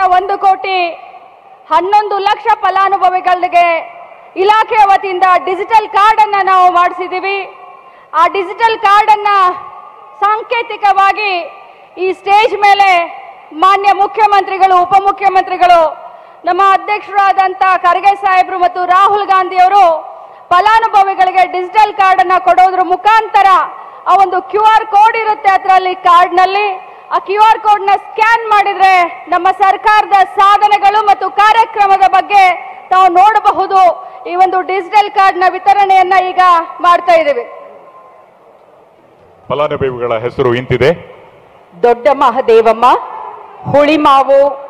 ಒಂದು ಕೋಟಿ ಹನ್ನೊಂದು ಲಕ್ಷ ಫಲಾನುಭವಿಗಳಿಗೆ ಇಲಾಖೆಯ ವತಿಯಿಂದ ಡಿಜಿಟಲ್ ಕಾರ್ಡ್ ಅನ್ನ ನಾವು ಮಾಡಿಸಿದ್ದೀವಿ ಆ ಡಿಜಿಟಲ್ ಕಾರ್ಡ್ ಅನ್ನ ಸಾಂಕೇತಿಕವಾಗಿ ಈ ಸ್ಟೇಜ್ ಮೇಲೆ ಮಾನ್ಯ ಮುಖ್ಯಮಂತ್ರಿಗಳು ಉಪಮುಖ್ಯಮಂತ್ರಿಗಳು ನಮ್ಮ ಅಧ್ಯಕ್ಷರಾದಂತ ಖರ್ಗೆ ಸಾಹೇಬ್ರು ಮತ್ತು ರಾಹುಲ್ ಗಾಂಧಿ ಅವರು ಫಲಾನುಭವಿಗಳಿಗೆ ಡಿಜಿಟಲ್ ಕಾರ್ಡ್ ಅನ್ನ ಕೊಡೋದ್ರ ಮುಖಾಂತರ ಆ ಒಂದು ಕ್ಯೂ ಆರ್ ಕೋಡ್ ಇರುತ್ತೆ ಅದರಲ್ಲಿ ಕಾರ್ಡ್ ನಲ್ಲಿ ಆ ಕ್ಯೂ ಆರ್ ಕೋಡ್ ನ ಸ್ಕ್ಯಾನ್ ಮಾಡಿದ್ರೆ ನಮ್ಮ ಸರ್ಕಾರದ ಸಾಧನೆಗಳು ಮತ್ತು ಕಾರ್ಯಕ್ರಮದ ಬಗ್ಗೆ ತಾವು ನೋಡಬಹುದು ಈ ಒಂದು ಡಿಜಿಟಲ್ ಕಾರ್ಡ್ ನ ವಿತರಣೆಯನ್ನ ಈಗ ಮಾಡ್ತಾ ಇದ್ದೀವಿ ಫಲಾನುಭವಿಗಳ ಹೆಸರು ಇಂತಿದೆ ದೊಡ್ಡ ಮಹದೇವಮ್ಮ ಹುಳಿಮಾವು